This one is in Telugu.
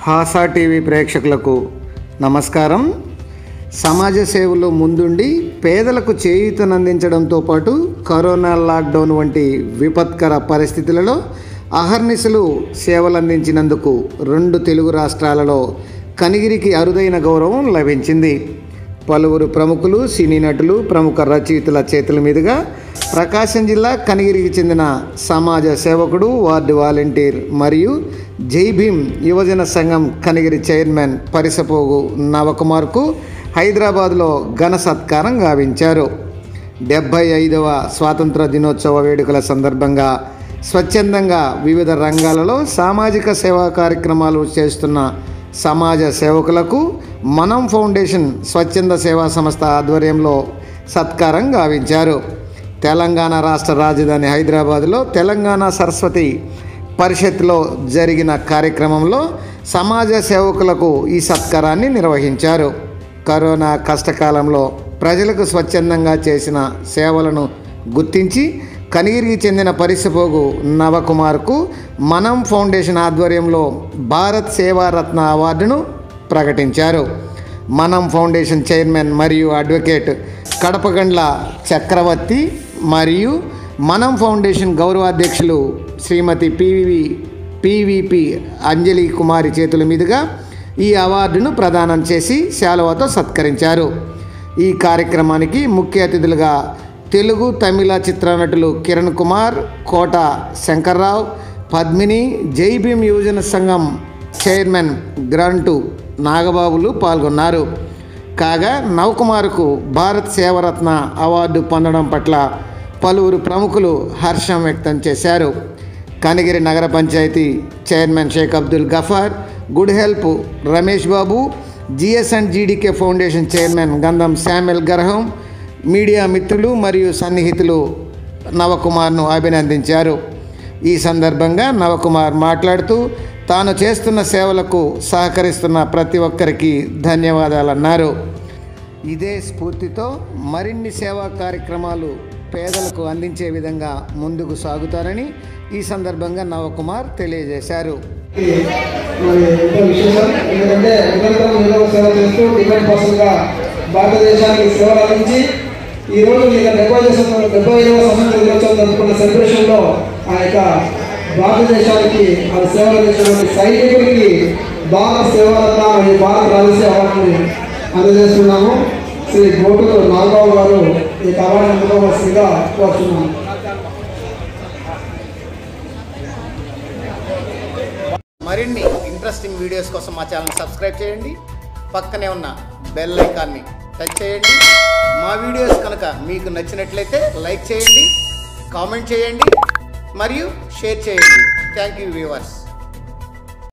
హాసా టీవీ ప్రేక్షకులకు నమస్కారం సమాజ సేవలో ముందుండి పేదలకు చేయూతనందించడంతో పాటు కరోనా లాక్డౌన్ వంటి విపత్కర పరిస్థితులలో అహర్నిశలు సేవలందించినందుకు రెండు తెలుగు రాష్ట్రాలలో కనిగిరికి అరుదైన గౌరవం లభించింది పలువురు ప్రముఖులు సినీ నటులు ప్రముఖ రచయితల చేతుల మీదుగా ప్రకాశం జిల్లా కనిగిరికి చెందిన సమాజ సేవకుడు వార్డు వాలంటీర్ మరియు జై భీమ్ యువజన సంఘం కనిగిరి చైర్మన్ పరిసపోగు నవకుమార్కు హైదరాబాద్లో ఘన సత్కారం గావించారు డెబ్భై ఐదవ స్వాతంత్ర దినోత్సవ వేడుకల సందర్భంగా స్వచ్ఛందంగా వివిధ రంగాలలో సామాజిక సేవా కార్యక్రమాలు చేస్తున్న సమాజ సేవకులకు మనం ఫౌండేషన్ స్వచ్ఛంద సేవా సంస్థ ఆధ్వర్యంలో సత్కారం గావించారు తెలంగాణ రాష్ట్ర రాజధాని హైదరాబాద్లో తెలంగాణ సరస్వతి పరిషత్లో జరిగిన కార్యక్రమంలో సమాజ సేవకులకు ఈ సత్కారాన్ని నిర్వహించారు కరోనా కష్టకాలంలో ప్రజలకు స్వచ్ఛందంగా చేసిన సేవలను గుర్తించి కనిగిరికి చెందిన పరిసపోగు నవకుమార్కు మనం ఫౌండేషన్ ఆధ్వర్యంలో భారత్ సేవారత్న అవార్డును ప్రకటించారు మనం ఫౌండేషన్ చైర్మన్ మరియు అడ్వకేట్ కడపగండ్ల చక్రవర్తి మరియు మనం ఫౌండేషన్ గౌరవాధ్యక్షులు శ్రీమతి పివి పివిపి అంజలి కుమారి చేతుల మీదుగా ఈ అవార్డును ప్రదానం చేసి శాలువాతో సత్కరించారు ఈ కార్యక్రమానికి ముఖ్య అతిథులుగా తెలుగు తమిళ చిత్ర నటులు కిరణ్ కుమార్ కోట శంకర్రావు పద్మిని జై భీమ్ యువజన సంఘం చైర్మన్ గ్రంటు నాగబాబులు పాల్గొన్నారు కాగా నవకుమార్కు భారత్ సేవరత్న అవార్డు పొందడం పట్ల పలువురు ప్రముఖులు హర్షం వ్యక్తం చేశారు Kanigiri Nagar Panchayat chairman Sheikh Abdul Gaffar good help Ramesh Babu GS and GDK foundation chairman Gandham Samuel Garham media మిత్రులు మరియు సన్నిహితులు నవకుమార్ను అభినందించారు ఈ సందర్భంగా నవకుమార్ మాట్లాడుతూ తాను చేస్తున్న సేవలకు సహకరిస్తున్న ప్రతి ఒక్కరికి ధన్యవాదాలన్నారు ఇదే స్ఫూర్తితో మరిన్ని సేవా కార్యక్రమాలు పేదలకు అందించే విధంగా ముందుకు సాగుతారని ఈ సందర్భంగా నవకుమార్ తెలియజేశారు మరి ఎంతో విశేషం ఎందుకంటే నిరంతరం నిలవ సేవ చేస్తూ డిపెండ్ పర్సన్గా భారతదేశానికి సేవలు అందించి ఈ రోజు ఇక డెబ్బై దేశంలో డెబ్బై ఐదవ స్వతంత్ర దినోత్సవం జరుపుకున్న సెలబ్రేషన్లో ఆ యొక్క భారతదేశానికి ఆ సేవలు అందించినటువంటి సైనికులకి భారత సేవరత్న మరియు భారత రాజస్య అవార్డుని అందజేస్తున్నాము శ్రీ గోటులు నాగబాబు గారు ఈ అవార్డు అందుకోవాల్సిందిగా కోరుతున్నాము మరిన్ని ఇంట్రెస్టింగ్ వీడియోస్ కోసం మా ఛానల్ సబ్స్క్రైబ్ చేయండి పక్కనే ఉన్న బెల్ ఐకాన్ని టచ్ చేయండి మా వీడియోస్ కనుక మీకు నచ్చినట్లయితే లైక్ చేయండి కామెంట్ చేయండి మరియు షేర్ చేయండి థ్యాంక్ యూ వ్యూవర్స్